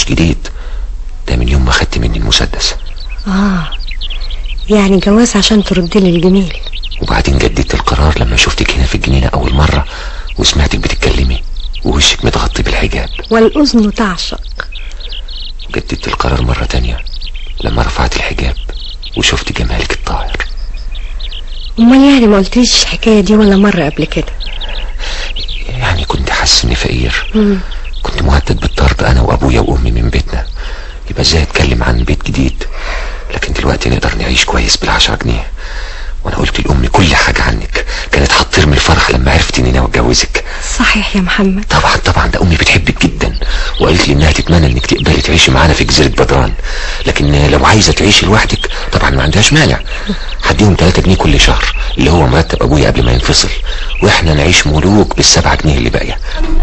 جديد ده من يوم ما خدت مني المسدس اه يعني جواز عشان تردي لي الجميل وبعدين جددت القرار لما شفتك هنا في الجنينة أول مرة وسمعتك بتتكلمي ووشك متغطي بالحجاب والأذن تعشق وجددت القرار مرة تانية لما رفعت الحجاب وشفت جمالك الطاهر امال يعني ما قلتليش الحكايه دي ولا مره قبل كده يعني كنت حاسس اني فقير مم. كنت مهدد بالطرد انا وابويا وامي من بيتنا يبقى ازاي اتكلم عن بيت جديد لكن دلوقتي نقدر نعيش كويس بالعشرة جنيه وانا قلت لامي كل حاجة عنك كانت هتطير من الفرح لما عرفت اني ناوي اتجوزك صحيح يا محمد طبعا طبعا ده امي بتحبك جدا وقالت لي انها تتمنى انك تقبلي تعيشي معانا في جزيره بدران لكن لو عايزه تعيشي لوحدك طبعا ما عندهاش مانع هديهم 3 جنيه كل شهر اللي هو مرتب ابويا قبل ما ينفصل واحنا نعيش ملوك بالسبعة جنيه اللي باقيه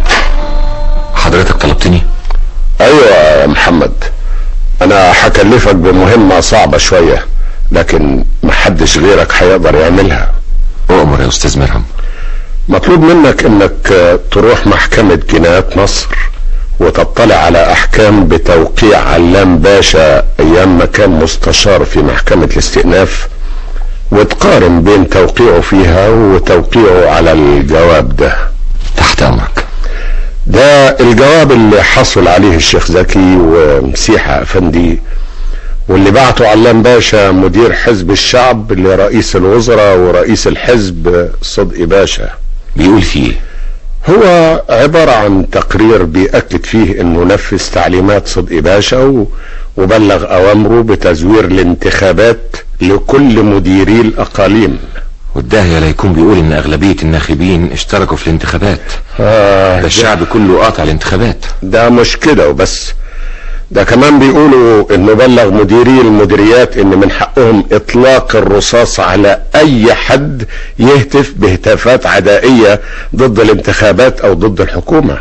حضرتك طلبتني ايوه يا محمد انا هكلفك بمهمة صعبة شوية لكن محدش غيرك هيقدر يعملها اؤمر يا استاذ مرهم مطلوب منك انك تروح محكمة جنايات مصر وتطلع على احكام بتوقيع علام باشا ايام ما كان مستشار في محكمة الاستئناف وتقارن بين توقيعه فيها وتوقيعه على الجواب ده تحت امرك ده الجواب اللي حصل عليه الشيخ زكي ومسيحة افندي واللي بعته علام باشا مدير حزب الشعب لرئيس الوزراء ورئيس الحزب صدقي باشا بيقول فيه هو عبارة عن تقرير بيأكد فيه انه نفذ تعليمات صدقي باشا و- وبلغ اوامره بتزوير الانتخابات لكل مديري الاقاليم والداهية لا يكون بيقول ان اغلبية الناخبين اشتركوا في الانتخابات آه ده الشعب كله قاطع الانتخابات ده مش كده وبس ده كمان بيقولوا انه بلغ مديري المديريات ان من حقهم اطلاق الرصاص على اي حد يهتف بهتافات عدائية ضد الانتخابات او ضد الحكومة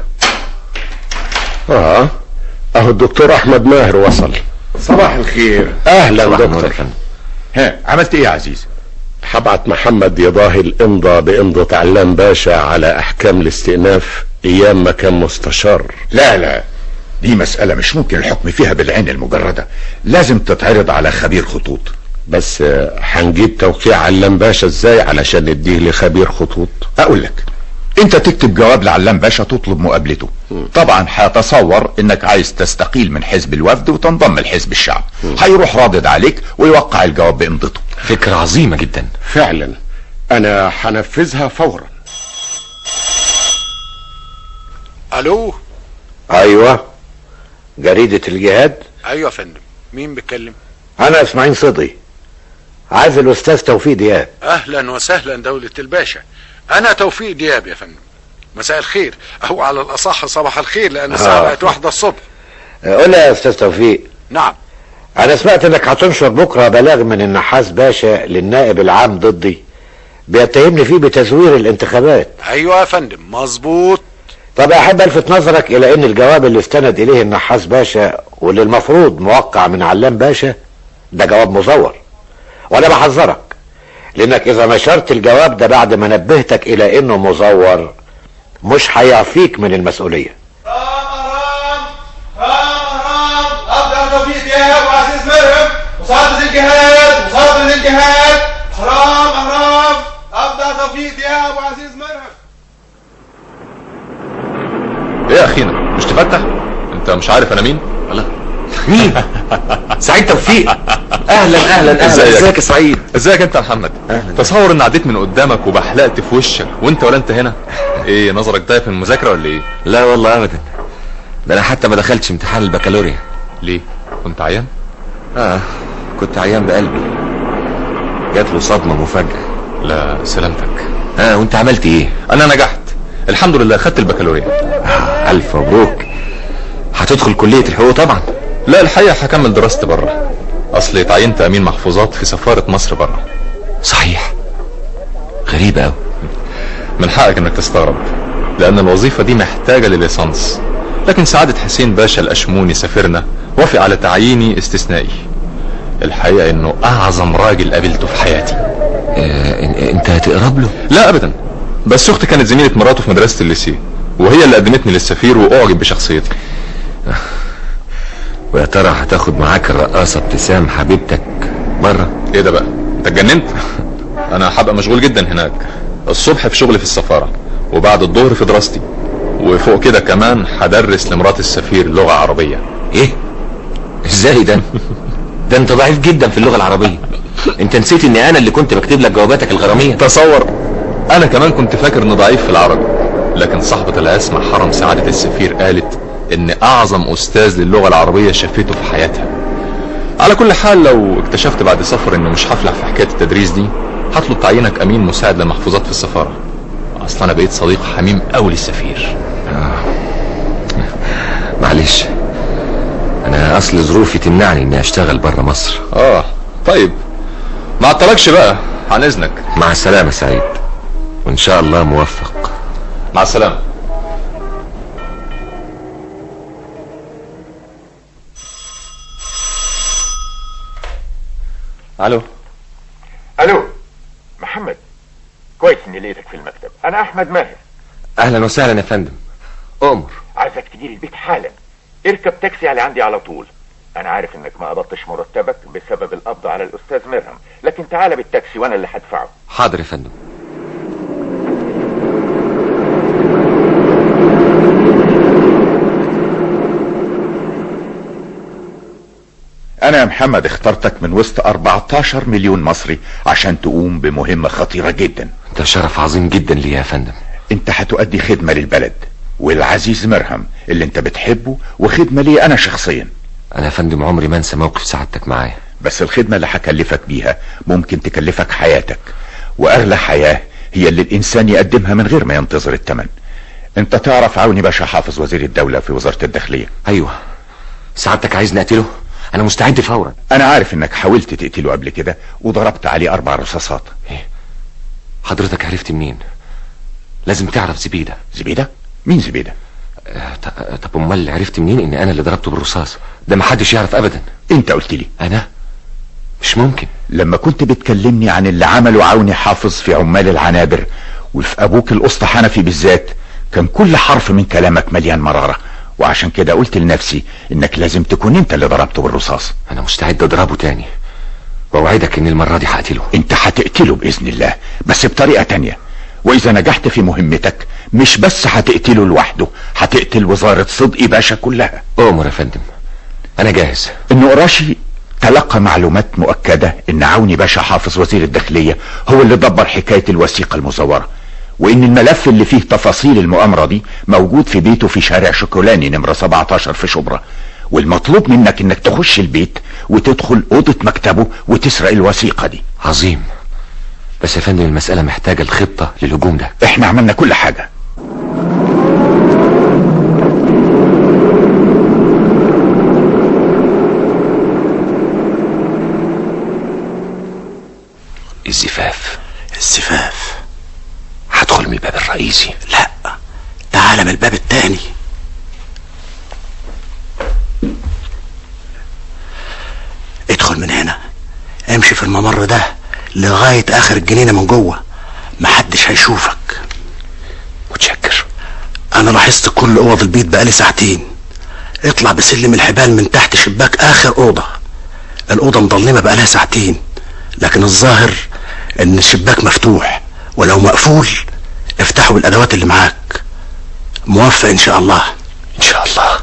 اه اهو الدكتور احمد ماهر وصل صباح الخير اهلا صباح النور يا دكتور فندم. ها عملت ايه يا عزيز حبعت محمد يضاهي الامضاء بامضة علام باشا على احكام الاستئناف ايام ما كان مستشار لا لا دي مسألة مش ممكن الحكم فيها بالعين المجردة لازم تتعرض على خبير خطوط بس آه، هنجيب توقيع علام باشا ازاي علشان نديه لخبير خطوط اقول لك انت تكتب جواب لعلام باشا تطلب مقابلته طبعا هتصور انك عايز تستقيل من حزب الوفد وتنضم لحزب الشعب هيروح رادد عليك ويوقع الجواب بامضته فكرة عظيمة جدا فعلا انا هنفذها فورا الو ايوه جريدة الجهاد ايوه يا فندم مين بيتكلم انا اسماعيل صدقي عايز الاستاذ توفيق دياب اهلا وسهلا دولة الباشا انا توفيق دياب يا فندم مساء الخير او على الاصح صباح الخير لان الساعه آه. بقت واحدة الصبح قول لي يا استاذ توفيق نعم انا سمعت انك هتنشر بكره بلاغ من النحاس باشا للنائب العام ضدي بيتهمني فيه بتزوير الانتخابات ايوه يا فندم مظبوط طب احب الفت نظرك الى ان الجواب اللي استند اليه النحاس باشا واللي المفروض موقع من علام باشا ده جواب مزور وانا بحذرك لانك اذا نشرت الجواب ده بعد ما نبهتك الى انه مزور مش هيعفيك من المسؤوليه ابدا توفيق دياب وعزيز مرهم مصادة الجهاد مصادة الجهاد حرام حرام ابدا توفيق دياب وعزيز مرهم ايه يا اخينا مش تفتح انت مش عارف انا مين الله مين سعيد توفيق اهلا اهلا اهلا ازيك؟ ازيك يا سعيد ازيك انت يا محمد تصور ان عديت من قدامك وبحلقت في وشك وانت ولا انت هنا ايه نظرك ضايق في المذاكره ولا ايه لا والله ابدا ده انا حتى ما دخلتش امتحان البكالوريا ليه كنت عيان اه كنت عيان بقلبي جات له صدمة مفاجأة لا سلامتك اه وانت عملت ايه انا نجحت الحمد لله خدت البكالوريا آه الف مبروك هتدخل كلية الحقوق طبعا لا الحقيقه هكمل دراستي بره اصلي اتعينت امين محفوظات في سفاره مصر بره صحيح غريب قوي من حقك انك تستغرب لان الوظيفه دي محتاجه لليسانس لكن سعاده حسين باشا الاشموني سفيرنا وافق على تعييني استثنائي الحقيقه انه اعظم راجل قابلته في حياتي آه إن- انت هتقرب له لا ابدا بس اختي كانت زميله مراته في مدرسه الليسيه وهي اللي قدمتني للسفير واعجب بشخصيتي ويا ترى هتاخد معاك الرقاصة ابتسام حبيبتك بره ايه ده بقى انت اتجننت انا هبقى مشغول جدا هناك الصبح في شغلي في السفارة وبعد الظهر في دراستي وفوق كده كمان هدرس لمرات السفير لغة عربية ايه ازاي ده ده انت ضعيف جدا في اللغة العربية انت نسيت اني انا اللي كنت بكتب لك جواباتك الغرامية تصور انا كمان كنت فاكر اني ضعيف في العربي لكن صاحبة الاسمى حرم سعادة السفير قالت ان اعظم استاذ للغة العربية شافته في حياتها على كل حال لو اكتشفت بعد سفر اني مش هفلح في حكاية التدريس دي هطلب تعيينك امين مساعد للمحفوظات في السفارة اصلا انا بقيت صديق حميم قوي للسفير معلش انا اصل ظروفي تمنعني اني اشتغل بره مصر اه طيب ما عطلكش بقى عن اذنك مع السلامة سعيد وان شاء الله موفق مع السلامة الو الو محمد كويس اني لقيتك في المكتب انا احمد ماهر اهلا وسهلا يا فندم امر عايزك تجي البيت حالا اركب تاكسي على عندي على طول انا عارف انك ما قبضتش مرتبك بسبب القبض على الاستاذ مرهم لكن تعال بالتاكسي وانا اللي هدفعه حاضر يا فندم انا يا محمد اخترتك من وسط 14 مليون مصري عشان تقوم بمهمة خطيرة جدا ده شرف عظيم جدا لي يا فندم انت هتؤدي خدمة للبلد والعزيز مرهم اللي انت بتحبه وخدمة لي انا شخصيا انا يا فندم عمري ما انسى موقف سعادتك معايا بس الخدمة اللي هكلفك بيها ممكن تكلفك حياتك واغلى حياة هي اللي الانسان يقدمها من غير ما ينتظر الثمن انت تعرف عوني باشا حافظ وزير الدولة في وزارة الداخلية ايوه سعادتك عايزني اقتله انا مستعد فورا انا عارف انك حاولت تقتله قبل كده وضربت عليه اربع رصاصات حضرتك عرفت منين لازم تعرف زبيدة زبيدة مين زبيدة آه، ط- طب امال عرفت منين ان انا اللي ضربته بالرصاص ده محدش يعرف ابدا انت قلت لي انا مش ممكن لما كنت بتكلمني عن اللي عمله عوني حافظ في عمال العنابر وفي ابوك الاسطى حنفي بالذات كان كل حرف من كلامك مليان مرارة وعشان كده قلت لنفسي انك لازم تكون انت اللي ضربته بالرصاص انا مستعد اضربه تاني واوعدك ان المرة دي هقتله انت هتقتله باذن الله بس بطريقة تانية واذا نجحت في مهمتك مش بس هتقتله لوحده هتقتل وزارة صدقي باشا كلها امر يا فندم انا جاهز النقراشي تلقى معلومات مؤكدة ان عوني باشا حافظ وزير الداخلية هو اللي دبر حكاية الوثيقة المزورة وان الملف اللي فيه تفاصيل المؤامرة دي موجود في بيته في شارع شوكولاني نمرة 17 في شبرا والمطلوب منك انك تخش البيت وتدخل اوضة مكتبه وتسرق الوثيقة دي عظيم بس يا فندم المسألة محتاجة الخطة للهجوم ده احنا عملنا كل حاجة الزفاف الزفاف هدخل من الباب الرئيسي لا تعال من الباب التاني ادخل من هنا امشي في الممر ده لغاية اخر الجنينة من جوه محدش هيشوفك متشكر انا لاحظت كل اوض البيت بقالي ساعتين اطلع بسلم الحبال من تحت شباك اخر اوضة الاوضة مظلمة بقالها ساعتين لكن الظاهر ان الشباك مفتوح ولو مقفول افتحه بالادوات اللي معاك موفق ان شاء الله ان شاء الله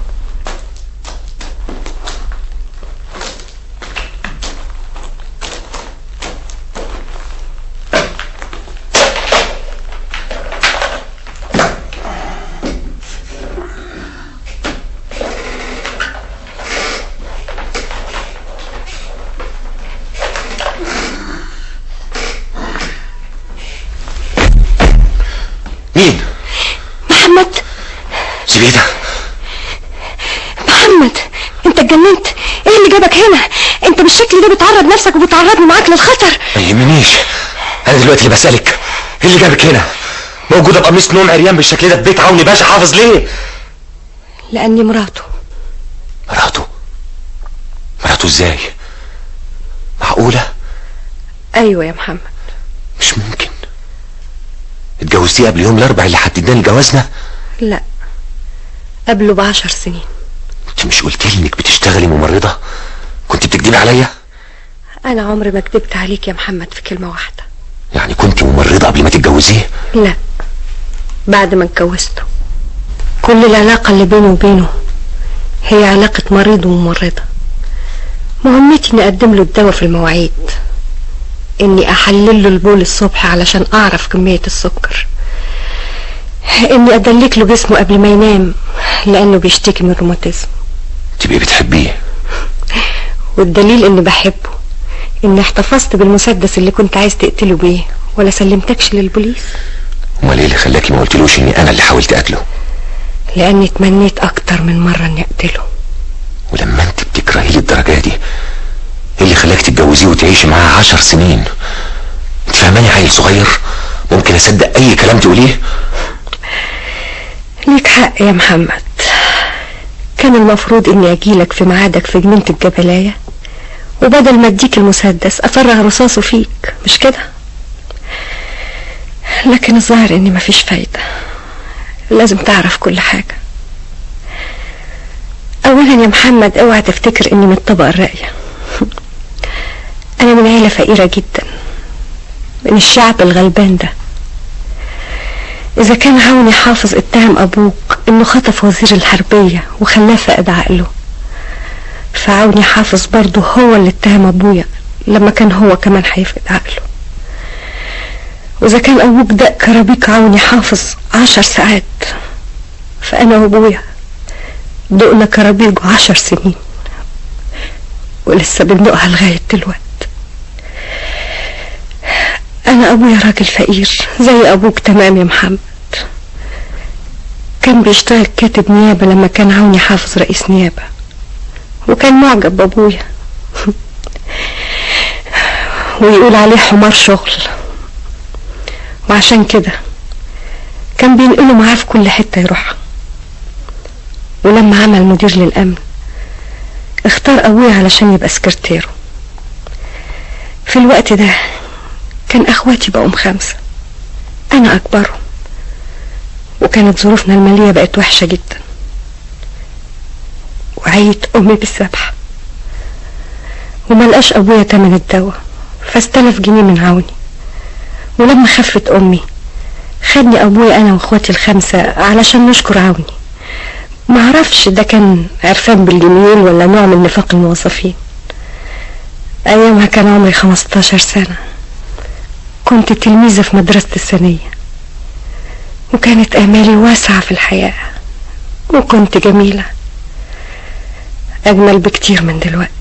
مين محمد زبيدة محمد انت اتجننت ايه اللي جابك هنا انت بالشكل ده بتعرض نفسك وبتعرضني معاك للخطر ما يهمنيش انا دلوقتي اللي بسألك ايه اللي جابك هنا موجودة بقميص نوم عريان بالشكل ده في بيت عوني باشا حافظ ليه لاني مراته مراته مراته ازاي معقولة ايوه يا محمد مش ممكن اتجوزتيه قبل يوم الاربع اللي حددنا لجوازنا لا قبله بعشر سنين انت انت مش قلت لي انك بتشتغلي ممرضة كنت بتكدبي عليا انا عمري ما كدبت عليك يا محمد في كلمة واحدة يعني كنت ممرضة قبل ما تتجوزيه لا بعد ما اتجوزته كل العلاقة اللي بيني وبينه هي علاقة مريض وممرضة مهمتي اني اقدم له الدواء في المواعيد اني احلل له البول الصبح علشان اعرف كمية السكر اني ادلك له جسمه قبل ما ينام لانه بيشتكي من الروماتيزم تبقي بتحبيه والدليل اني بحبه اني احتفظت بالمسدس اللي كنت عايز تقتله بيه ولا سلمتكش للبوليس امال ايه اللي خلاكي ما قلتلوش اني انا اللي حاولت اقتله لاني تمنيت اكتر من مرة اني اقتله ولما انت بتكرهيه للدرجة دي ايه اللي خلاك تتجوزيه وتعيشي معاه عشر سنين انت فاهماني عيل صغير ممكن اصدق اي كلام تقوليه ليك حق يا محمد كان المفروض اني اجيلك في ميعادك في جنينة الجبلاية وبدل ما اديك المسدس افرغ رصاصه فيك مش كده لكن الظاهر اني مفيش فايدة لازم تعرف كل حاجة اولا يا محمد اوعى تفتكر اني من الطبقة الراقية انا من عيلة فقيرة جدا من الشعب الغلبان ده إذا كان عوني حافظ اتهم أبوك إنه خطف وزير الحربية وخلاه فقد عقله فعوني حافظ برضه هو اللي اتهم أبويا لما كان هو كمان هيفقد عقله وإذا كان أبوك دق كرابيك عوني حافظ عشر ساعات فأنا وأبويا دقنا كرابيج عشر سنين ولسه بندقها لغاية دلوقتي أنا أبويا راجل فقير زي أبوك تمام يا محمد كان بيشتغل كاتب نيابة لما كان عوني حافظ رئيس نيابة وكان معجب بأبويا ويقول عليه حمار شغل وعشان كده كان بينقله معاه في كل حتة يروحها ولما عمل مدير للأمن اختار أبويا علشان يبقى سكرتيره في الوقت ده كان اخواتي بقوا خمسة انا اكبرهم وكانت ظروفنا المالية بقت وحشة جدا وعيت امي بالذبح وملقاش ابويا تمن الدواء فاستلف جنيه من عوني ولما خفت امي خدني ابويا انا واخواتي الخمسة علشان نشكر عوني معرفش ده كان عرفان بالجميل ولا نوع من نفاق الموظفين ايامها كان عمري خمستاشر سنة كنت تلميذة في مدرسة الثانية وكانت آمالي واسعة في الحياة وكنت جميلة أجمل بكتير من دلوقت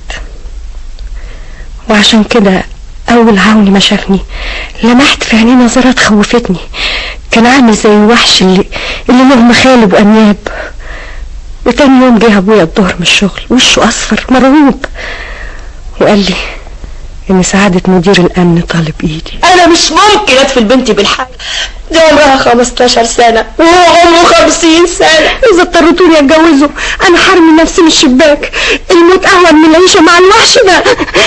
وعشان كده أول عوني ما شافني لمحت في عينيه نظرات خوفتني كان عامل زي الوحش اللي اللي له مخالب وأنياب وتاني يوم جه أبويا الظهر من الشغل وشه أصفر مرعوب وقال لي ان سعادة مدير الامن طالب ايدي انا مش ممكن ادفن بنتي بالحق دي عمرها 15 سنة وهو عمره 50 سنة اذا اضطرتوني اتجوزه انا حرمي نفسي من الشباك الموت اهون من العيشة مع الوحش ده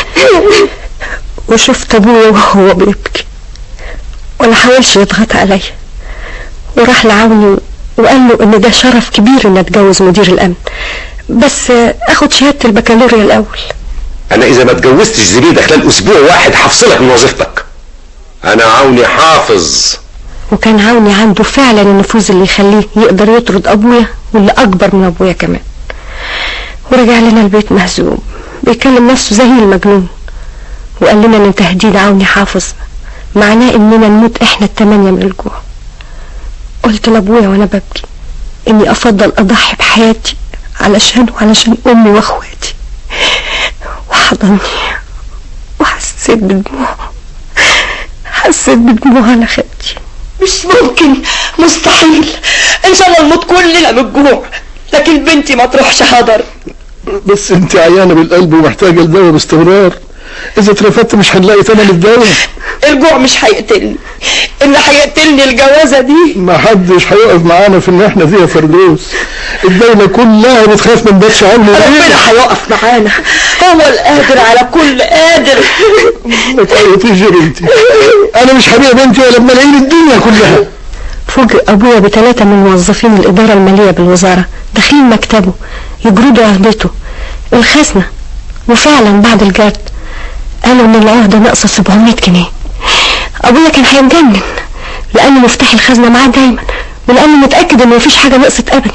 وشفت ابويا وهو بيبكي ولا حاولش يضغط عليا وراح لعوني وقال له ان ده شرف كبير ان اتجوز مدير الامن بس اخد شهادة البكالوريا الاول انا اذا ما اتجوزتش زبيدة خلال اسبوع واحد هفصلك من وظيفتك انا عوني حافظ وكان عوني عنده فعلا النفوذ اللي يخليه يقدر يطرد ابويا واللي اكبر من ابويا كمان ورجع لنا البيت مهزوم بيكلم نفسه زي المجنون وقال لنا ان تهديد عوني حافظ معناه اننا نموت احنا التمانية من الجوع قلت لابويا وانا ببكي اني افضل اضحي بحياتي علشان وعلشان امي واخواتي وحضني وحسيت بدموع حسيت بدموع على خدي مش ممكن مستحيل ان شاء الله نموت كلنا من الجوع لكن بنتي ما تروحش حضر بس انت عيانة بالقلب ومحتاجة الدواء باستمرار اذا اترفدت مش هنلاقي ثمن الدواء الجوع مش هيقتلني اللي هيقتلني الجوازة دي ما حدش هيقف معانا في النحنة دي يا فردوس الدولة كلها بتخاف من بطش عوني ربنا هيقف معانا هو القادر على كل قادر ما تعيطيش يا بنتي انا مش هبيع بنتي ولا بملايين الدنيا كلها فوجئ ابويا بثلاثة من موظفين الادارة المالية بالوزارة داخلين مكتبه يجردوا عهدته الخزنة وفعلا بعد الجرد قالوا ان العهدة ناقصة 700 جنيه ابويا كان هيتجنن لان مفتاح الخزنة معاه دايما ولانه متأكد ان مفيش حاجة نقصت ابدا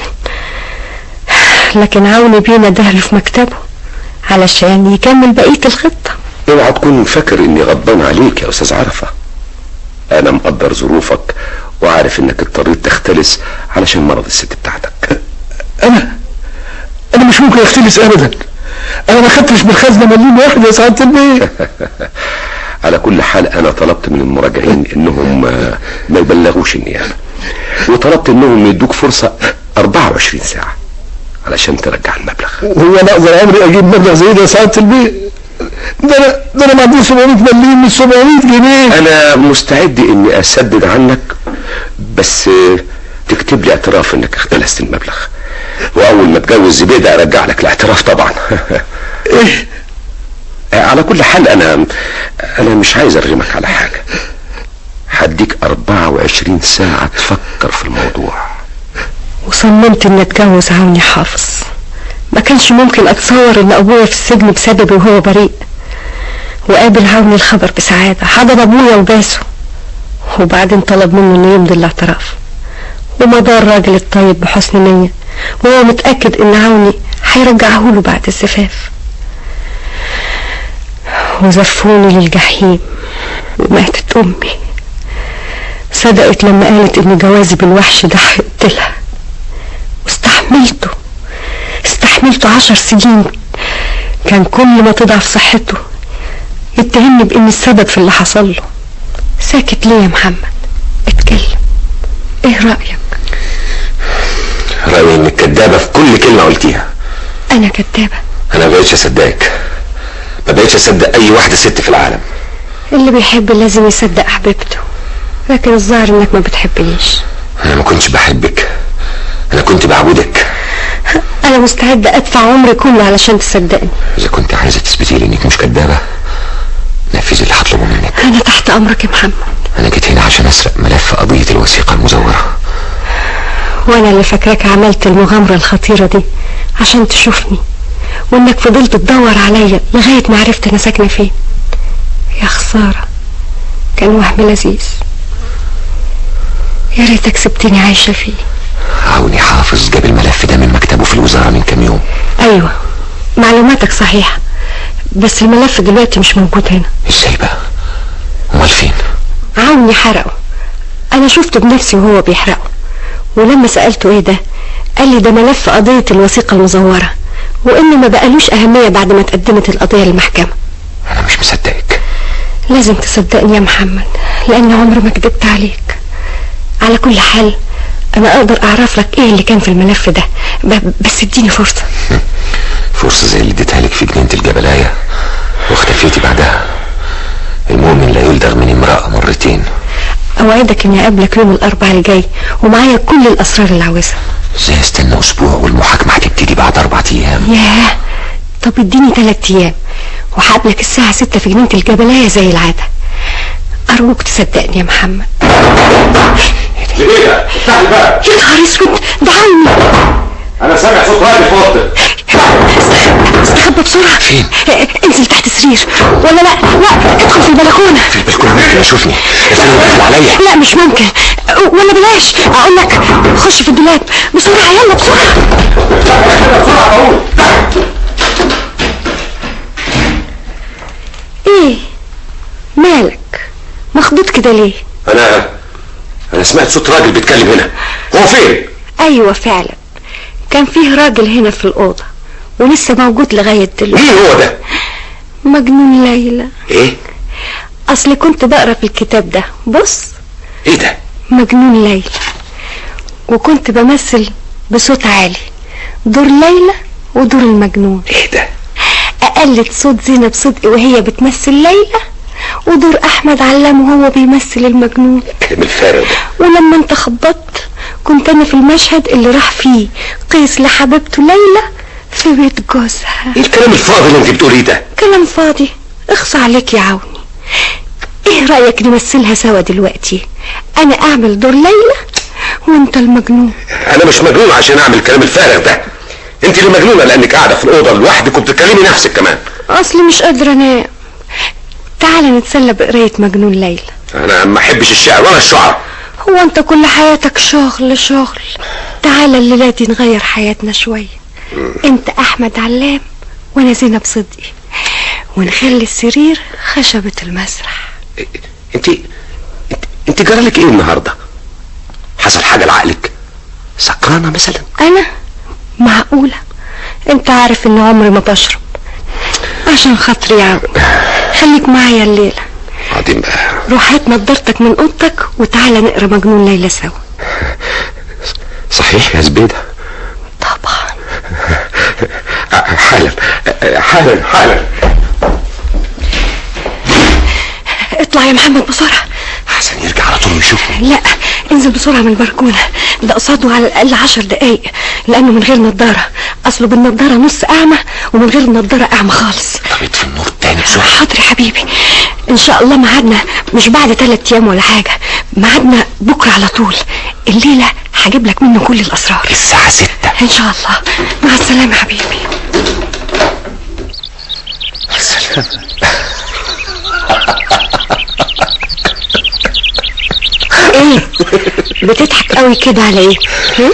لكن عوني بينا دهله في مكتبه علشان يكمل بقية الخطة اوعى تكون فاكر اني غضبان عليك يا استاذ عرفة انا مقدر ظروفك وعارف انك اضطريت تختلس علشان مرض الست بتاعتك انا انا مش ممكن اختلس ابدا انا ما خدتش من الخزنه مليم واحد يا سعاده البيه على كل حال انا طلبت من المراجعين انهم آه، ما يبلغوش النيابه وطلبت انهم يدوك فرصه 24 ساعه علشان ترجع المبلغ وهو انا اقدر عمري اجيب مبلغ زي ده يا سعاده البيه ده انا ده انا معدي 700 مليم من 700 جنيه انا مستعد اني اسدد عنك بس آه، تكتب لي اعتراف انك اختلست المبلغ واول ما تجوز زبيدة ارجع لك الاعتراف طبعا ايه على كل حال انا انا مش عايز ارغمك على حاجة هديك 24 ساعة تفكر في الموضوع وصممت ان اتجوز عوني حافظ ما كانش ممكن اتصور ان ابويا في السجن بسببي وهو بريء وقابل عوني الخبر بسعادة حضن ابويا وباسه وبعدين طلب منه انه يمضي الاعتراف ومضى الراجل الطيب بحسن نية وهو متأكد ان عوني هيرجعه له بعد الزفاف وزفوني للجحيم وماتت امي صدقت لما قالت ان جوازي بالوحش ده هيقتلها واستحملته استحملته عشر سنين كان كل ما تضعف صحته يتهمني باني السبب في اللي حصل له ساكت ليه يا محمد اتكلم ايه رأيك رأيي انك كدابة في كل كلمة قلتيها انا كدابة انا ما بقتش اصدقك ما بقتش اصدق اي واحدة ست في العالم اللي بيحب لازم يصدق حبيبته لكن الظاهر انك ما بتحبنيش انا ما كنتش بحبك انا كنت بعبدك انا مستعدة ادفع عمري كله علشان تصدقني اذا كنت عايزة تثبتي لي انك مش كدابة نفذي اللي هطلبه منك انا تحت امرك يا محمد انا جيت هنا عشان اسرق ملف قضية الوثيقة المزورة وانا اللي فاكراك عملت المغامرة الخطيرة دي عشان تشوفني وانك فضلت تدور عليا لغاية ما عرفت انا ساكنة فين يا خسارة كان وهم لذيذ يا ريتك سبتني عايشة فيه عوني حافظ جاب الملف ده من مكتبه في الوزارة من كام يوم ايوه معلوماتك صحيحة بس الملف دلوقتي مش موجود هنا ازاي بقى امال فين عوني حرقه انا شفته بنفسي وهو بيحرقه ولما سألته ايه ده قال لي ده ملف قضية الوثيقة المزورة وانه ما بقالوش اهمية بعد ما تقدمت القضية للمحكمة انا مش مصدقك لازم تصدقني يا محمد لان عمري ما كدبت عليك على كل حال انا اقدر اعرف لك ايه اللي كان في الملف ده ب- بس اديني فرصة فرصة زي اللي اديتها لك في جنينة الجبلاية واختفيتي بعدها المؤمن لا يلدغ من امرأة مرتين اوعدك اني اقابلك يوم الاربعاء الجاي ومعايا كل الاسرار اللي عاوزها ازاي استنى اسبوع والمحاكمة هتبتدي بعد اربع ايام ياه طب اديني ثلاث ايام وهقابلك الساعة ستة في جنينة الجبلاية زي العادة ارجوك تصدقني يا محمد زبيدة افتح الباب يا نهار اسود ده عمي انا سامع صوت راجل في اوضتك استخبى بسرعة فين؟ انزل تحت السرير ولا لا لا ادخل في البلكونة في البلكونة ممكن يشوفني افرض دخل عليا لا مش ممكن ولا بلاش اقول لك خش في الدولاب بسرعة يلا بسرعة ايه مالك مخضوض كده ليه انا انا سمعت صوت راجل بيتكلم هنا هو فين ايوه فعلا كان فيه راجل هنا في الاوضه ولسه موجود لغايه دلوقتي مين هو ده مجنون ليلى ايه اصل كنت بقرا في الكتاب ده بص ايه ده مجنون ليلى وكنت بمثل بصوت عالي دور ليلى ودور المجنون ايه ده اقلد صوت زينب صدقي وهي بتمثل ليلى ودور احمد علام وهو بيمثل المجنون الكلام الفارغ ده ولما انت خبطت كنت انا في المشهد اللي راح فيه قيس لحبيبته ليلى في بيت جوزها ايه الكلام الفاضي اللي انت بتقوليه ده كلام فاضي اخصى عليك يا عوني ايه رأيك نمثلها سوا دلوقتي انا اعمل دور ليلى وانت المجنون انا مش مجنون عشان اعمل الكلام الفارغ ده انت اللي مجنونه لانك قاعده في الاوضه لوحدك وبتكلمي نفسك كمان اصلي مش قادره انام تعالى نتسلى بقرايه مجنون ليلى انا ما احبش الشعر ولا الشعر هو انت كل حياتك شغل شغل تعالى الليله دي نغير حياتنا شويه انت احمد علام وانا زينب صدقي ونخلي السرير خشبه المسرح انت انت, انت جرالك ايه النهارده حصل حاجه لعقلك سكرانه مثلا انا معقوله انت عارف ان عمري ما بشرب عشان خاطري يا عم خليك معايا الليله بعدين بقى روح هات نضارتك من اوضتك وتعالى نقرا مجنون ليلى سوا صحيح يا زبيده طبعا حالا حالا حالا اطلع يا محمد بسرعه حسن يرجع على طول ويشوفني لا انزل بسرعه من البلكونه ده قصاده على الاقل عشر دقايق لانه من غير نضاره اصله بالنضاره نص اعمى ومن غير النضاره اعمى خالص طب اطفي النور تاني بسرعه حاضر يا حبيبي ان شاء الله ميعادنا مش بعد ثلاث ايام ولا حاجه ميعادنا بكره على طول الليله هجيب لك منه كل الاسرار الساعه ستة ان شاء الله مع السلامه يا حبيبي السلام ايه بتضحك قوي كده على ايه هم؟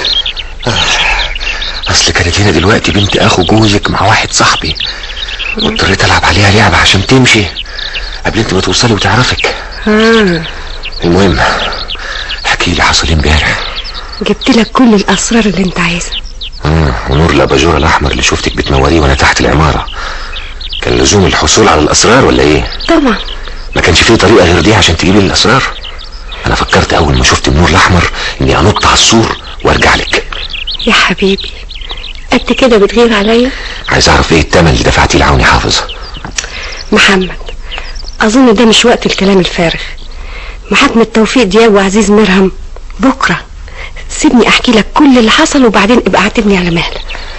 اصل كانت هنا دلوقتي بنت اخو جوزك مع واحد صاحبي واضطريت العب عليها لعبه عشان تمشي قبل انت ما توصلي وتعرفك آه. المهم احكي لي حصل إيه امبارح جبت لك كل الاسرار اللي انت عايزها آه، ونور الاباجوره الاحمر اللي شفتك بتنوريه وانا تحت العماره كان لزوم الحصول على الاسرار ولا ايه طبعا ما كانش فيه طريقه غير دي عشان تجيبي لي الاسرار انا فكرت اول ما شفت النور الاحمر اني انط على السور وارجع لك يا حبيبي قد كده بتغير عليا عايز اعرف ايه الثمن اللي دفعتيه لعوني حافظ محمد اظن ده مش وقت الكلام الفارغ محاكمة توفيق دياب وعزيز مرهم بكرة سيبني احكي لك كل اللي حصل وبعدين ابقى اعتبني على مهلك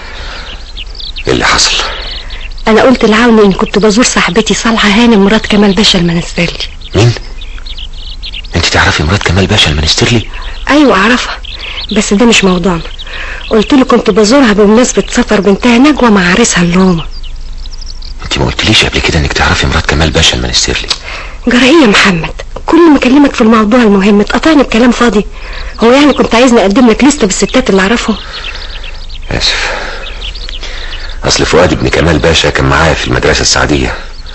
ايه اللي حصل انا قلت لعوني ان كنت بزور صاحبتي صالحة هانم مرات كمال باشا المنسترلي مين انت تعرفي مرات كمال باشا المنسترلي ايوه اعرفها بس ده مش موضوعنا قلت له كنت بزورها بمناسبة سفر بنتها نجوى مع عريسها اللومة انت ما قلتليش قبل كده انك تعرفي مرات كمال باشا المنسترلي جرى يا محمد كل ما اكلمك في الموضوع المهم تقطعني بكلام فاضي هو يعني كنت عايزني اقدم لك لستة بالستات اللي اعرفهم اسف اصل فؤاد ابن كمال باشا كان معايا في المدرسة السعدية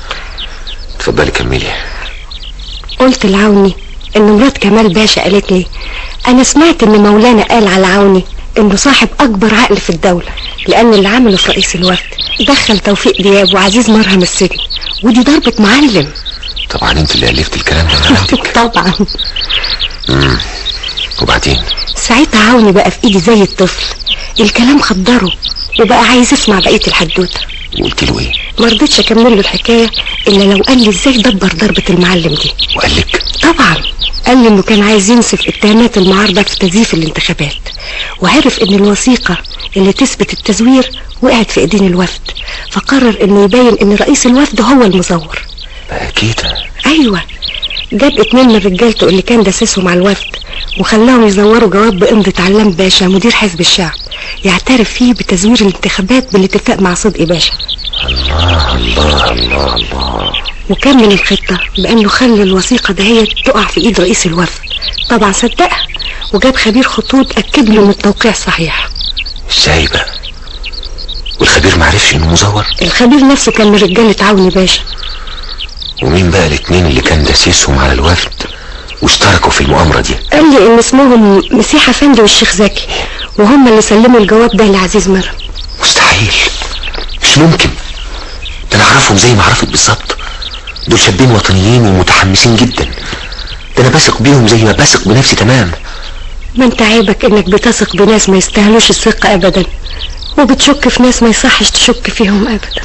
اتفضلي كملي قلت لعوني ان مرات كمال باشا قالت لي انا سمعت ان مولانا قال على عوني انه صاحب اكبر عقل في الدولة لان اللي عمله في رئيس الوفد دخل توفيق دياب وعزيز مرهم السجن ودي ضربة معلم طبعا انت اللي الفت الكلام ده من عندك طبعا امم وبعدين ساعتها عوني بقى في ايدي زي الطفل الكلام خدره وبقى عايز يسمع بقية الحدوتة وقلت له ايه ما رضيتش اكمل له الحكاية الا لو قال لي ازاي دبر ضربة المعلم دي وقال لك طبعا قال لي انه كان عايز ينسف اتهامات المعارضة في تزييف الانتخابات وعرف ان الوثيقة اللي تثبت التزوير وقعت في ايدين الوفد فقرر انه يبين ان رئيس الوفد هو المزور بقى كده ايوه جاب اتنين من رجالته اللي كان داسسهم على الوفد وخلاهم يزوروا جواب بإمضة علام باشا مدير حزب الشعب يعترف فيه بتزوير الانتخابات بالاتفاق مع صدقي باشا الله الله الله الله وكمل الخطة بأنه خلى الوثيقة دهيت تقع في إيد رئيس الوفد طبعا صدقها وجاب خبير خطوط أكد له إن التوقيع صحيح ازاي بقى والخبير معرفش انه مزور الخبير نفسه كان من رجالة عوني باشا ومين بقى الاتنين اللي كان داسسهم على الوفد واشتركوا في المؤامرة دي قال لي إن اسمهم مسيح أفندي والشيخ زكي وهم اللي سلموا الجواب ده لعزيز مرم مستحيل مش ممكن ده انا اعرفهم زي ما عرفت بالظبط دول شابين وطنيين ومتحمسين جدا ده انا بثق بيهم زي ما بثق بنفسي تمام ما انت عيبك انك بتثق بناس ما يستاهلوش الثقة ابدا وبتشك في ناس ما يصحش تشك فيهم ابدا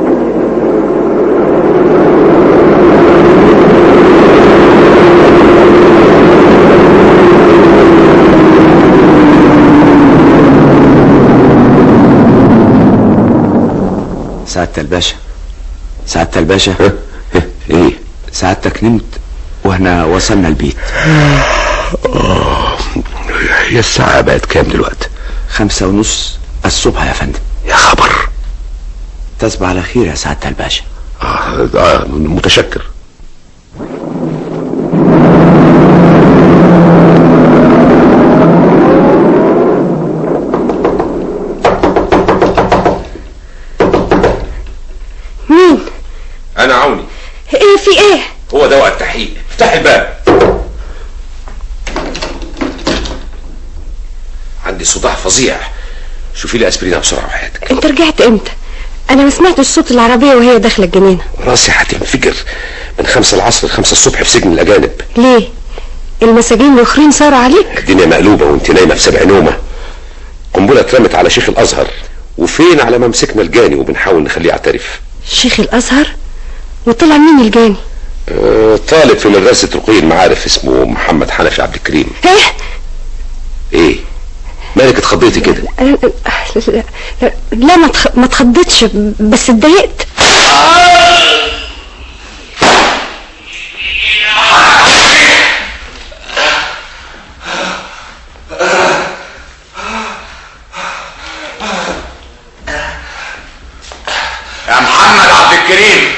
سعادة الباشا سعادة الباشا ايه سعادتك نمت واحنا وصلنا البيت هي الساعة بقت كام دلوقتي خمسة ونص الصبح يا فندم خبر تصبح على خير يا سعادة الباشا آه آه متشكر مين انا عوني ايه في ايه هو ده وقت التحقيق افتح الباب عندي صداع فظيع شوفي لي اسبرينا بسرعه وحياتك انت رجعت امتى انا ما سمعتش صوت العربيه وهي داخله الجنينه راسي هتنفجر من خمسة العصر لخمسة الصبح في سجن الأجانب ليه المساجين الاخرين صاروا عليك الدنيا مقلوبة وانت نايمة في سبع نومة قنبلة اترمت على شيخ الأزهر وفين على ما مسكنا الجاني وبنحاول نخليه يعترف شيخ الازهر وطلع مين الجاني آه، طالب في مدرسة رقي المعارف اسمه محمد حنفي عبد الكريم ايه ايه مالك اتخضيتي كده لا, لا, لا, لا ما تخ- ما اتخضيتش بس اتضايقت يا محمد عبد الكريم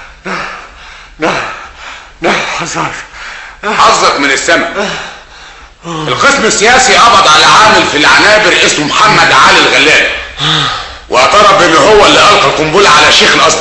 لا حصل حظك من السماء القسم السياسي قبض على عامل في العنابر اسمه محمد علي الغلال واعترف بان هو اللي القى القنبله على شيخ الازهر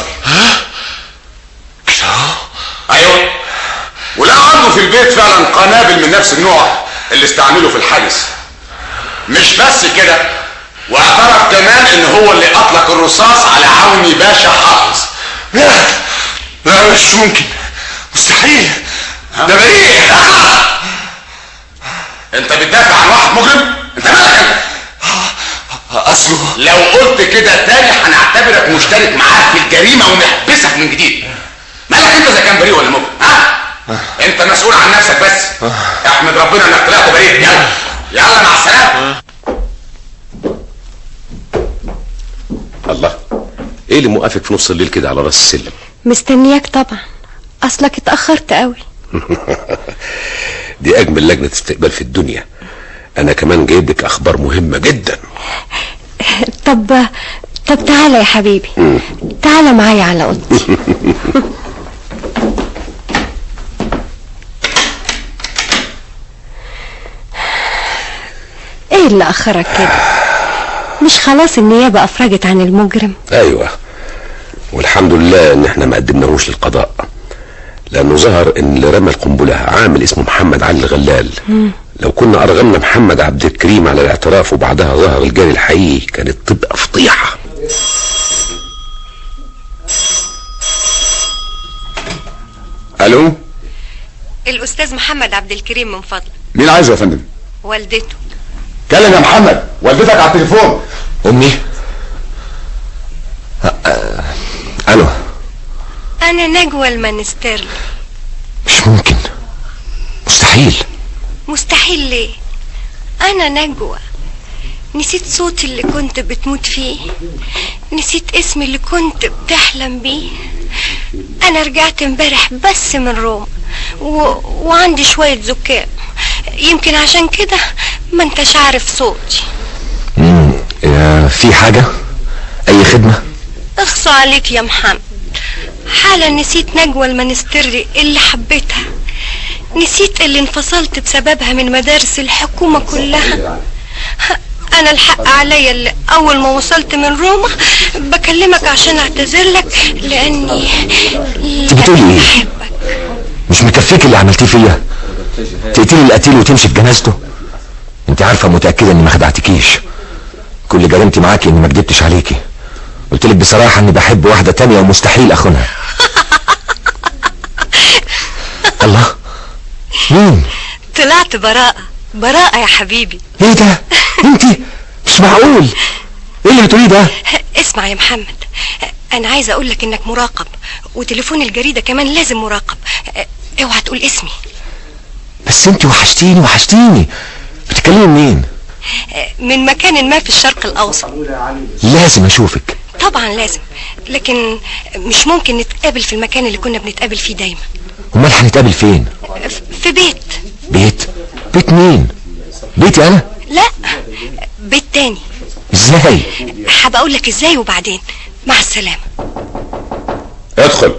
ايوه ولقى عنده في البيت فعلا قنابل من نفس النوع اللي استعمله في الحادث مش بس كده واعترف كمان ان هو اللي اطلق الرصاص على عوني باشا حافظ لا لا مش ممكن مستحيل ده بريء انت بتدافع عن واحد مجرم انت مالك انت اصله لو قلت كده تاني هنعتبرك مشترك معاه في الجريمه ونحبسك من جديد مالك انت اذا كان بريء ولا مجرم ها انت مسؤول عن نفسك بس احمد ربنا انك طلعت بريء يلا يلا مع السلامه الله ايه اللي موقفك في نص الليل كده على راس السلم مستنياك طبعا اصلك اتاخرت قوي دي اجمل لجنة استقبال في الدنيا انا كمان جايب لك اخبار مهمة جدا طب طب تعالى يا حبيبي تعالى معايا على اوضتي ايه اللي اخرك كده مش خلاص النيابة افرجت عن المجرم ايوه والحمد لله ان احنا ما قدمناهوش للقضاء لانه ظهر ان اللي رمى القنبله عامل اسمه محمد علي الغلال مم. لو كنا ارغمنا محمد عبد الكريم على الاعتراف وبعدها ظهر الجاني الحقيقي كانت تبقى فضيحه الو الاستاذ محمد عبد الكريم من فضلك مين عايزه يا فندم والدته كلم يا محمد والدتك على التليفون امي الو انا نجوى المنستر مش ممكن مستحيل مستحيل ليه انا نجوى نسيت صوتي اللي كنت بتموت فيه نسيت اسمي اللي كنت بتحلم بيه انا رجعت امبارح بس من روما و... وعندي شوية زكام يمكن عشان كده ما انتش عارف صوتي مم. يا في حاجه اي خدمه اخصى عليك يا محمد حالا نسيت نجوى المنستري اللي حبيتها نسيت اللي انفصلت بسببها من مدارس الحكومة كلها انا الحق عليا اللي اول ما وصلت من روما بكلمك عشان اعتذر لك لاني انت بتقولي ايه مش مكفيك اللي عملتيه فيا تقتلي القتيل وتمشي في جنازته انت عارفه متاكده اني ما خدعتكيش كل جريمتي معاكي اني ما كدبتش عليكي قلت لك بصراحه اني بحب واحده تانية ومستحيل اخونها الله مين طلعت براءة براءة يا حبيبي ايه ده انت مش معقول ايه اللي بتقوليه ده اسمع يا محمد انا عايزه اقول لك انك مراقب وتليفون الجريده كمان لازم مراقب اوعى تقول اسمي بس انت وحشتيني وحشتيني بتتكلمي منين من مكان ما في الشرق الاوسط لازم اشوفك طبعا لازم لكن مش ممكن نتقابل في المكان اللي كنا بنتقابل فيه دايما امال هنتقابل فين في بيت بيت بيت مين بيتي انا لا بيت تاني ازاي هبقى اقول لك ازاي وبعدين مع السلامه ادخل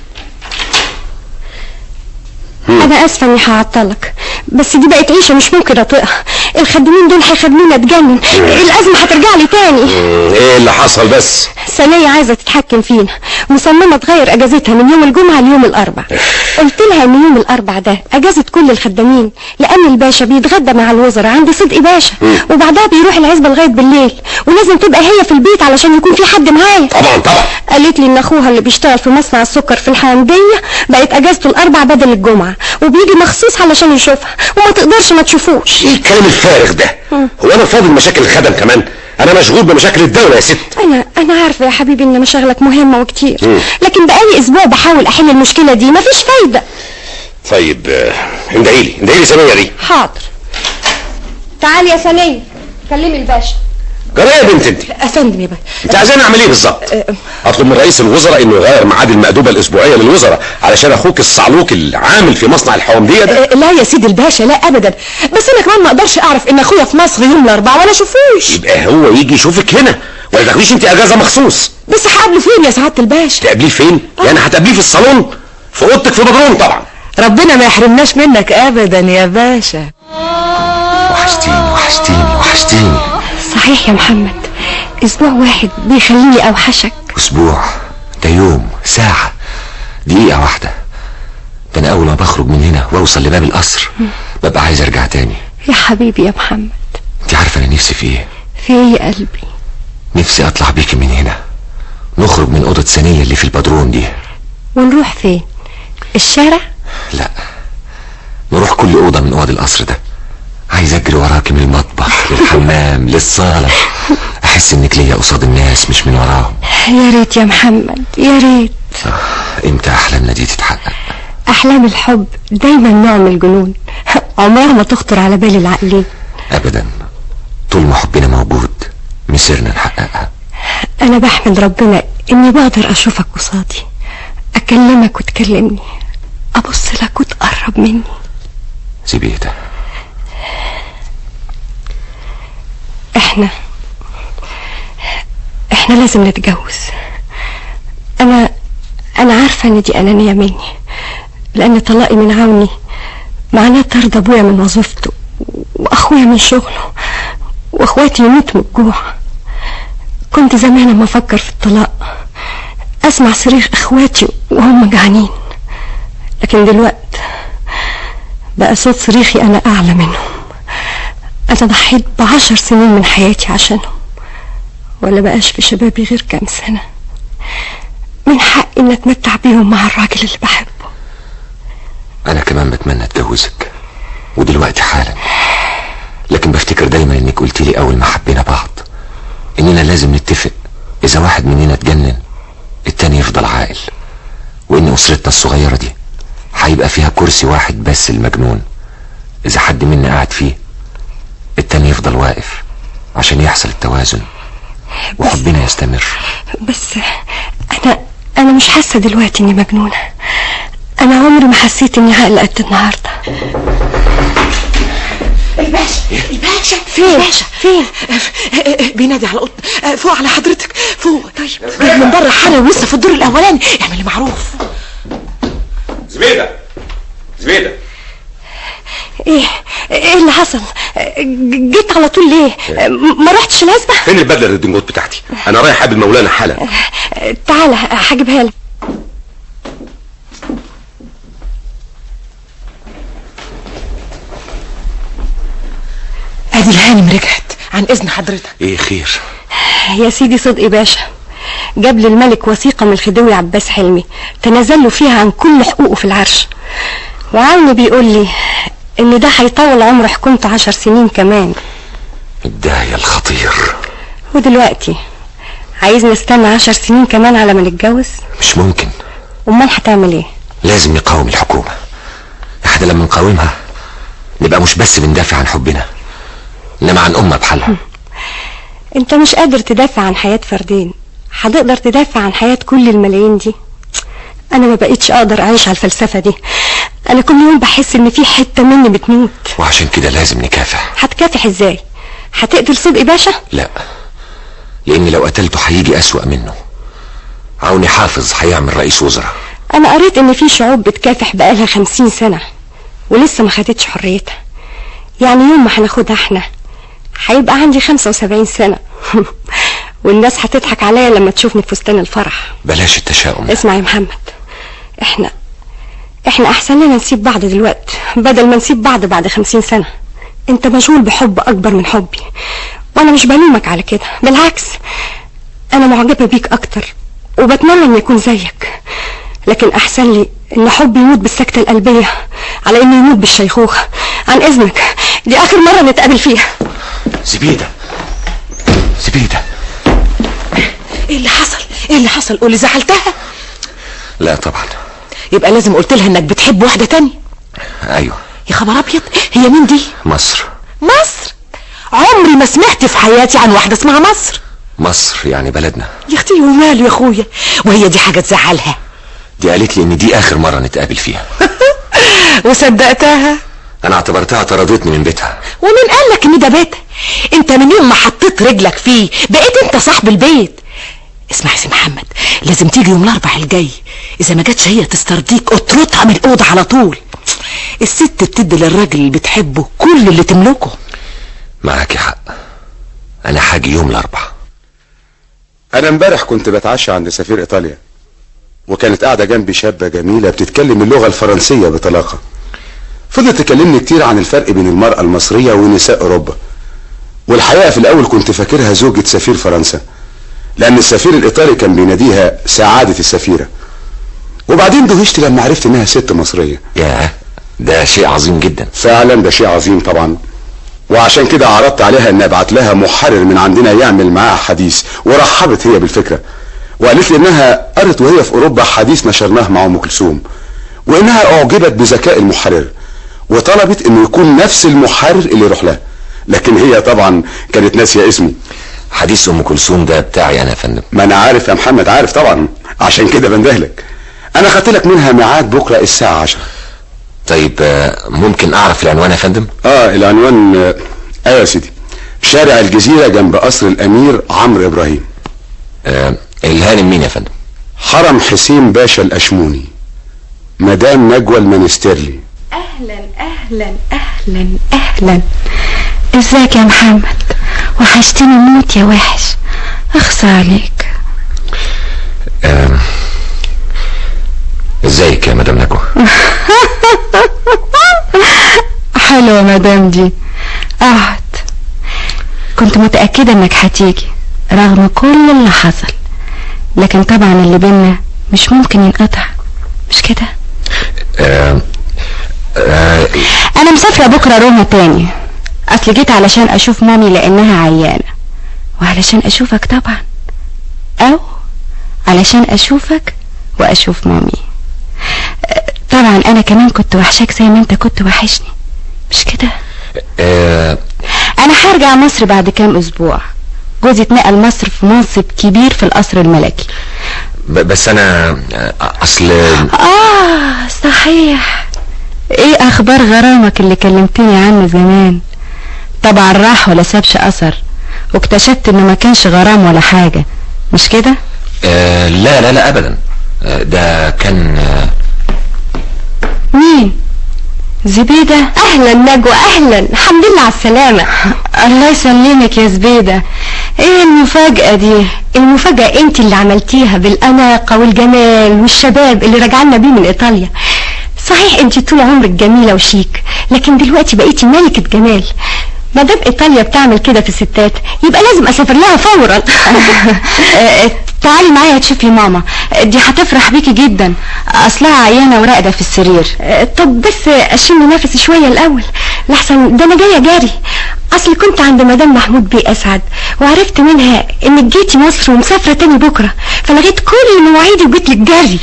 انا اسفه اني هعطلك بس دي بقت عيشه مش ممكن اطيقها الخدامين دول هيخلوني اتجنن الازمه هترجع لي تاني ايه اللي حصل بس سنية عايزة تتحكم فينا مصممة تغير اجازتها من يوم الجمعة ليوم الاربع قلت لها ان يوم الاربع ده اجازة كل الخدامين لان الباشا بيتغدى مع الوزراء عند صدقي باشا وبعدها بيروح العزبة لغاية بالليل ولازم تبقى هي في البيت علشان يكون في حد معايا طبعا طبعا قالت لي ان اخوها اللي بيشتغل في مصنع السكر في الحمدية بقت اجازته الاربع بدل الجمعة وبيجي مخصوص علشان يشوفها وما تقدرش ما تشوفوش ايه الكلام الفارغ ده هو انا فاضل مشاكل الخدم كمان انا مشغول بمشاكل الدولة يا ست انا انا عارفه يا حبيبي ان مشاغلك مهمه وكتير مم. لكن بقالي اسبوع بحاول احل المشكله دي مفيش فايده طيب آه، ادعي لي ادعي لي سمية دي حاضر تعالي يا سنية كلمي الباشا جرى يا بنت انت افندم يا باشا انت عايزاني اعمل ايه بالظبط اطلب من رئيس الوزراء انه يغير ميعاد المأدوبة الاسبوعية للوزراء علشان اخوك الصعلوك العامل في مصنع الحوامدية ده لا يا سيدي الباشا لا ابدا بس انا كمان ما اقدرش اعرف ان اخويا في مصر يوم الاربعاء ولا اشوفوش يبقى هو يجي يشوفك هنا ولا تاخديش انت اجازة مخصوص بس هقابله فين يا سعاده الباشا تقابليه فين يعني هتقابليه في الصالون في اوضتك في بدروم طبعا ربنا ما يحرمناش منك ابدا يا باشا وحشتيني وحشتيني وحشتيني صحيح يا محمد اسبوع واحد بيخليني اوحشك اسبوع ده يوم ساعة دقيقة واحدة ده انا اول ما بخرج من هنا واوصل لباب القصر ببقى عايز ارجع تاني يا حبيبي يا محمد انت عارفة انا نفسي في ايه في ايه يا قلبي نفسي اطلع بيكي من هنا نخرج من اوضة ثانية اللي في البدروم دي ونروح فين الشارع لا نروح كل اوضة من اوض القصر ده عايز اجري وراكي من المطبخ للحمام للصالة احس انك ليا قصاد الناس مش من وراهم يا ريت يا محمد يا ريت امتى احلامنا دي تتحقق احلام الحب دايما نوع من الجنون عمرها ما تخطر على بال العقلين ابدا طول ما حبنا موجود مسيرنا نحققها انا بحمد ربنا اني بقدر اشوفك قصادي اكلمك وتكلمني ابص لك وتقرب مني زبيدة احنا احنا لازم نتجوز انا انا عارفة ان دي انانية مني لان طلاقي من عوني معناه طرد ابويا من وظيفته واخويا من شغله واخواتي يموتوا من الجوع كنت زمان لما افكر في الطلاق اسمع صريخ اخواتي وهم جعانين لكن دلوقت بقى صوت صريخي انا اعلى منهم انا ضحيت بعشر سنين من حياتي عشانهم ولا بقاش في شبابي غير كام سنة من حقي ان اتمتع بيهم مع الراجل اللي بحبه انا كمان بتمنى اتجوزك ودلوقتي حالا لكن بفتكر دايما انك قلت لي اول ما حبينا بعض اننا لازم نتفق اذا واحد مننا اتجنن التاني يفضل عاقل وان اسرتنا الصغيرة دي هيبقى فيها كرسي واحد بس المجنون اذا حد منا قاعد فيه التاني يفضل واقف عشان يحصل التوازن وحبنا يستمر بس انا انا مش حاسة دلوقتي اني مجنونة انا عمري ما حسيت اني عاقلة قد النهاردة الباشا الباشا فين؟ الباشا فين بينادي على القط فوق على حضرتك فوق طيب من بره حالا ولسه في الدور الاولاني اعمل معروف زبيدة زبيدة ايه ايه اللي حصل ج- جيت على طول ليه م- ما رحتش العزبة فين البدلة الدنجوت بتاعتي انا رايح اقابل مولانا حالا تعالى هجيبها لك ادي الهانم رجعت عن اذن حضرتك ايه خير يا سيدي صدقي باشا جاب للملك وثيقة من الخديوي عباس حلمي تنازل له فيها عن كل حقوقه في العرش وعوني بيقول لي ان ده هيطول عمر حكومته عشر سنين كمان الداعية الخطير ودلوقتي عايز نستنى عشر سنين كمان على ما نتجوز مش ممكن امال هتعمل ايه لازم نقاوم الحكومة احنا لما نقاومها نبقى مش بس بندافع عن حبنا انما عن امة بحالها انت مش قادر تدافع عن حياة فردين هتقدر تدافع عن حياة كل الملايين دي انا ما بقيتش اقدر اعيش على الفلسفة دي انا كل يوم بحس ان في حتة مني بتموت وعشان كده لازم نكافح هتكافح ازاي هتقتل صدقي باشا لا لان لو قتلته هيجي اسوأ منه عوني حافظ هيعمل رئيس وزراء انا قريت ان في شعوب بتكافح بقالها خمسين سنة ولسه ما خدتش حريتها يعني يوم ما هناخدها احنا هيبقى عندي خمسة وسبعين سنة والناس هتضحك عليا لما تشوفني في فستان الفرح بلاش التشاؤم اسمع يا محمد احنا احنا احسن لنا نسيب بعض دلوقتي بدل ما نسيب بعض بعد خمسين سنة انت مشغول بحب اكبر من حبي وانا مش بلومك على كده بالعكس انا معجبة بيك اكتر وبتمنى ان يكون زيك لكن احسن لي ان حبي يموت بالسكتة القلبية على انه يموت بالشيخوخة عن اذنك دي اخر مرة نتقابل فيها زبيدة زبيدة ايه اللي حصل ايه اللي حصل قولي زعلتها لا طبعا يبقى لازم قلت لها انك بتحب واحده تانية ايوه يا خبر ابيض هي مين دي مصر مصر عمري ما سمعت في حياتي عن واحده اسمها مصر مصر يعني بلدنا يا اختي وماله يا اخويا وهي دي حاجه تزعلها دي قالت لي ان دي اخر مرة نتقابل فيها وصدقتها انا اعتبرتها طردتني من بيتها ومين قال لك ان ده بيتها انت من يوم ما حطيت رجلك فيه بقيت انت صاحب البيت اسمع يا سي محمد لازم تيجي يوم الاربع الجاي اذا ما جاتش هي تسترضيك اطردها من الاوضه على طول الست بتدي للراجل اللي بتحبه كل اللي تملكه معاكي حق انا حاجي يوم الاربعاء انا امبارح كنت بتعشى عند سفير ايطاليا وكانت قاعده جنبي شابه جميله بتتكلم اللغه الفرنسيه بطلاقه فضلت تكلمني كتير عن الفرق بين المراه المصريه ونساء اوروبا والحقيقه في الاول كنت فاكرها زوجة سفير فرنسا لان السفير الايطالي كان بيناديها سعاده السفيره وبعدين دهشت لما عرفت انها ست مصريه ياه ده شيء عظيم جدا فعلا ده شيء عظيم طبعا وعشان كده عرضت عليها ان ابعت لها محرر من عندنا يعمل معاها حديث ورحبت هي بالفكره وقالت لي انها قرت وهي في اوروبا حديث نشرناه مع ام كلثوم وانها اعجبت بذكاء المحرر وطلبت انه يكون نفس المحرر اللي يروح لها لكن هي طبعا كانت ناسيه اسمي حديث ام كلثوم ده بتاعي انا يا فندم ما انا عارف يا محمد عارف طبعا عشان كده بندهلك انا خدت لك منها ميعاد بكره الساعه 10 طيب آه، ممكن اعرف العنوان يا فندم اه العنوان آه، ايوه يا سيدي شارع الجزيره جنب قصر الامير عمرو ابراهيم آه الهانم مين يا فندم حرم حسين باشا الاشموني مدام نجوى المنسترلي اهلا اهلا اهلا اهلا ازيك يا محمد وحشتني موت يا وحش اخصى عليك آه ازيك يا مدام نجوى حلوة مدام دي قعد كنت متأكدة انك هتيجي رغم كل اللي حصل لكن طبعا اللي بينا مش ممكن ينقطع مش كده آه آه انا مسافرة بكرة روما تاني اصل جيت علشان اشوف مامي لانها عيانة وعلشان اشوفك طبعا او علشان اشوفك واشوف مامي آه، طبعا انا كمان كنت وحشاك زي ما انت كنت وحشني مش كده آه انا هرجع مصر بعد كام اسبوع جوزي اتنقل مصر في منصب كبير في القصر الملكي ب- بس انا آه، اصل اه صحيح ايه اخبار غرامك اللي كلمتني عنه زمان طبعا راح ولا سابش اثر واكتشفت انه ما كانش غرام ولا حاجة مش كده آه لا لا لا ابدا آه ده كان آه مين زبيدة اهلا نجوى اهلا الحمد لله على السلامة الله يسلمك يا زبيدة ايه المفاجأة دي المفاجأة انت اللي عملتيها بالاناقة والجمال والشباب اللي رجعنا بيه من ايطاليا صحيح انت طول عمرك جميلة وشيك لكن دلوقتي بقيتي ملكة جمال ما دام ايطاليا بتعمل كده في الستات يبقى لازم اسافر لها فورا آه، تعالي معايا تشوفي ماما دي هتفرح بيكي جدا اصلها عيانه وراقده في السرير طب بس اشم نفسي شويه الاول لحسن ده انا جايه جاري اصل كنت عند مدام محمود بيه اسعد وعرفت منها انك جيتي مصر ومسافره تاني بكره فلغيت كل مواعيدي وجيت لك جري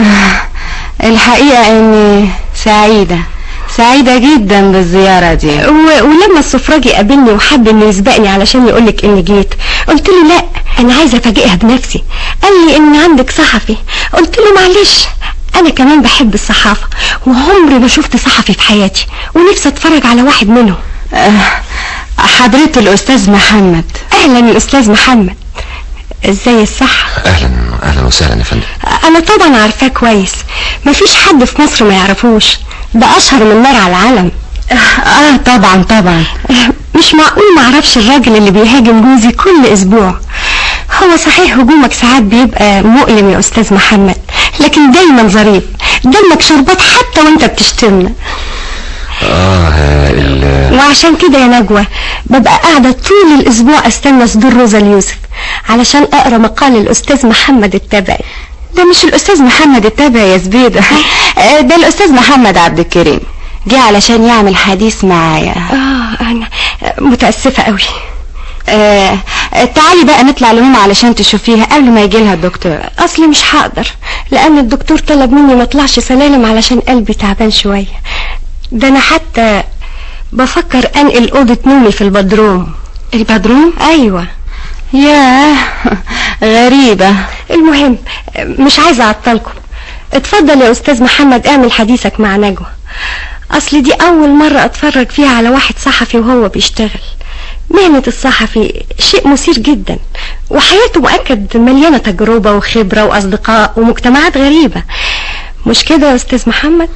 الحقيقه اني سعيده سعيدة جدا بالزيارة دي و... ولما السفراجي قابلني وحب انه يسبقني علشان يقولك اني جيت قلت له لا انا عايزة افاجئها بنفسي قال لي ان عندك صحفي قلت له معلش انا كمان بحب الصحافة وعمري ما شفت صحفي في حياتي ونفسي اتفرج على واحد منهم حضرة الاستاذ محمد اهلا الاستاذ محمد ازاي الصحة اهلا اهلا وسهلا يا فندم انا طبعا عارفاه كويس مفيش حد في مصر ما يعرفوش ده اشهر من نار على العالم اه طبعا طبعا مش معقول ما اعرفش الراجل اللي بيهاجم جوزي كل اسبوع هو صحيح هجومك ساعات بيبقى مؤلم يا استاذ محمد لكن دايما ظريف دمك شربات حتى وانت بتشتمنا اه ال وعشان كده يا نجوى ببقى قاعدة طول الأسبوع أستنى صدور روزا اليوسف علشان أقرأ مقال الأستاذ محمد التبعي ده مش الأستاذ محمد التبعي يا زبيدة آه، ده الأستاذ محمد عبد الكريم جه علشان يعمل حديث معايا آه أنا متأسفة قوي آه تعالي بقى نطلع لماما علشان تشوفيها قبل ما يجي لها الدكتور أصلي مش هقدر لأن الدكتور طلب مني ما اطلعش سلالم علشان قلبي تعبان شوية ده أنا حتى بفكر أنقل أوضة نومي في البدروم البدروم؟ أيوة ياه غريبة المهم مش عايزة أعطلكم اتفضل يا أستاذ محمد اعمل حديثك مع نجوى أصل دي أول مرة أتفرج فيها على واحد صحفي وهو بيشتغل مهنة الصحفي شيء مثير جدا وحياته مؤكد مليانة تجربة وخبرة وأصدقاء ومجتمعات غريبة مش كده يا أستاذ محمد؟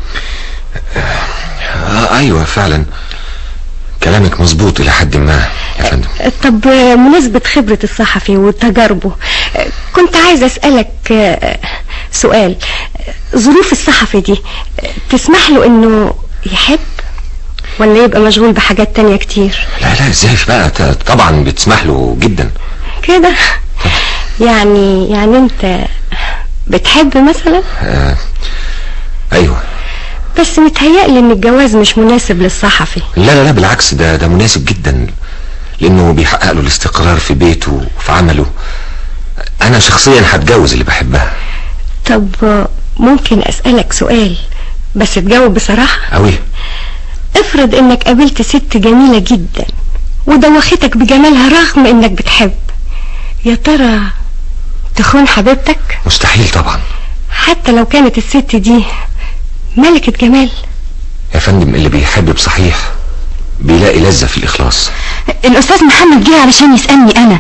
آه ايوه فعلا كلامك مظبوط الى حد ما يا فندم طب مناسبة خبرة الصحفي وتجاربه كنت عايزة أسألك آه، سؤال ظروف الصحفي دي تسمح له إنه يحب ولا يبقى مشغول بحاجات تانية كتير لا لا ازاي بقى ت- طبعا بتسمح له جدا كده يعني يعني انت بتحب مثلا آه ايوه بس متهيألي ان الجواز مش مناسب للصحفي لا لا لا بالعكس ده ده مناسب جدا لانه بيحقق له الاستقرار في بيته وفي عمله انا شخصيا هتجوز اللي بحبها طب ممكن أسألك سؤال بس تجاوب بصراحة قوي افرض انك قابلت ست جميلة جدا ودوختك بجمالها رغم انك بتحب يا ترى تخون حبيبتك مستحيل طبعا حتى لو كانت الست دي ملكة جمال يا فندم اللي بيحب بصحيح بيلاقي لذة في الإخلاص الأستاذ محمد جه علشان يسألني أنا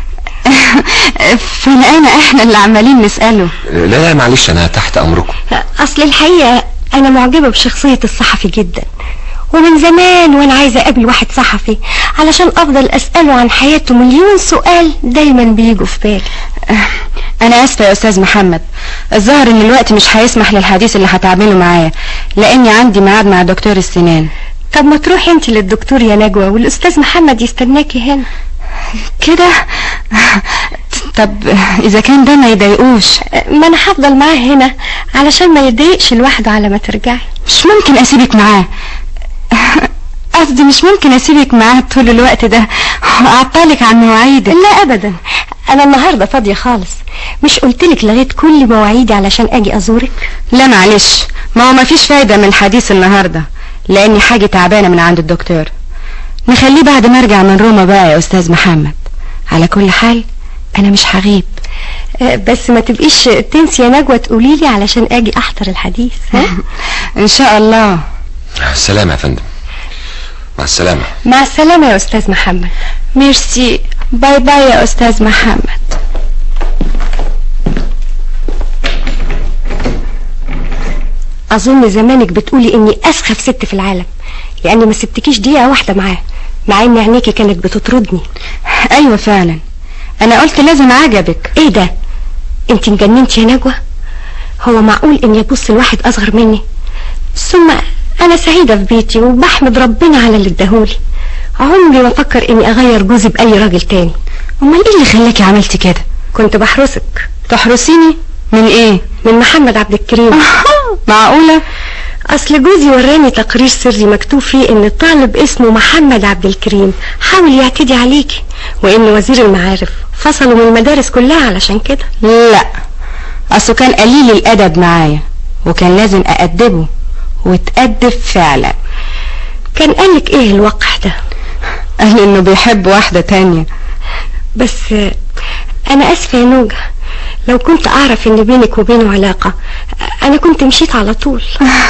فلقينا احنا اللي عمالين نسأله لا لا معلش أنا تحت أمركم اصل الحقيقة انا معجبة بشخصية الصحفي جدا ومن زمان وانا عايزة اقابل واحد صحفي علشان افضل اسأله عن حياته مليون سؤال دايما بيجوا في بالي انا اسفة يا استاذ محمد الظاهر ان الوقت مش هيسمح للحديث اللي هتعمله معايا لاني عندي ميعاد مع دكتور السنان طب ما تروحي انت للدكتور يا نجوى والاستاذ محمد يستناكي هنا كده طب اذا كان ده ما يضايقوش ما انا هفضل معاه هنا علشان ما يتضايقش لوحده على ما ترجعي مش ممكن اسيبك معاه قصدي مش ممكن اسيبك معاه طول الوقت ده واعطلك عن مواعيدك لا ابدا انا النهارده فاضيه خالص مش قلتلك لغيت كل مواعيدي علشان اجي ازورك لا معلش ما هو مفيش فايدة من الحديث النهاردة لاني حاجة تعبانة من عند الدكتور نخليه بعد ما ارجع من روما بقى يا استاذ محمد على كل حال انا مش هغيب آه، بس ما تبقيش تنسي يا نجوى تقولي لي علشان اجي احضر الحديث ها ان شاء الله السلامة يا فندم مع السلامة مع السلامه يا استاذ محمد ميرسي باي باي يا استاذ محمد اظن زمانك بتقولي اني اسخف ست في العالم لاني ما سبتكيش دقيقه واحده معاه مع ان عينيكي كانت بتطردني ايوه فعلا انا قلت لازم عجبك ايه ده انت انجننتي يا نجوى هو معقول اني ابص لواحد اصغر مني ثم انا سعيده في بيتي وبحمد ربنا على اللي اداهولي عمري ما افكر اني اغير جوزي باي راجل تاني امال ايه اللي خلاكي عملتي كده كنت بحرسك تحرسيني من ايه من محمد عبد الكريم معقولة اصل جوزي وراني تقرير سري مكتوب فيه ان طالب اسمه محمد عبد الكريم حاول يعتدي عليكي وان وزير المعارف فصلوا من المدارس كلها علشان كده لا اصله كان قليل الادب معايا وكان لازم اادبه وتأدب فعلا كان قالك ايه الوقع ده قال انه بيحب واحدة تانية بس آه، انا اسفه يا نوجة لو كنت اعرف ان بينك وبينه علاقة آه، انا كنت مشيت على طول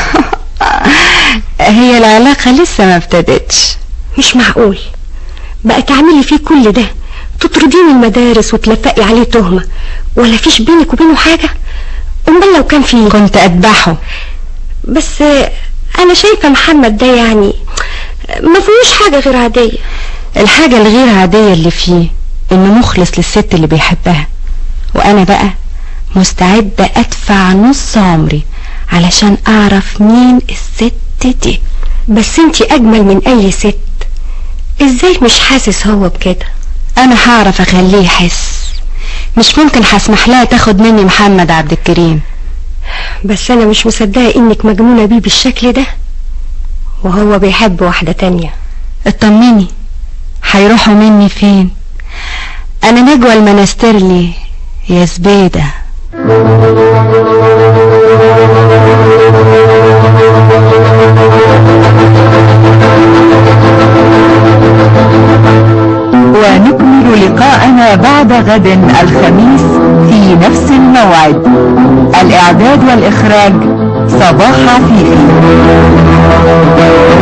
هي العلاقة لسه ما ابتدتش مش معقول بقى تعملي فيه كل ده تطرديه من المدارس وتلفقي عليه تهمة ولا فيش بينك وبينه حاجة امال لو كان فيه كنت اذبحه بس آه، انا شايفة محمد ده يعني ما فيهوش حاجة غير عادية الحاجة الغير عادية اللي فيه انه مخلص للست اللي بيحبها وانا بقى مستعدة ادفع نص عمري علشان اعرف مين الست دي بس انتي اجمل من اي ست ازاي مش حاسس هو بكده انا هعرف اخليه يحس مش ممكن هسمح لها تاخد مني محمد عبد الكريم بس انا مش مصدقة انك مجنونة بيه بالشكل ده وهو بيحب واحدة تانية اطمني هيروحوا مني فين انا نجوى المنسترلي يا زبيدة ونكمل لقاءنا بعد غد الخميس في نفس الموعد الإعداد والإخراج صباح عفيفي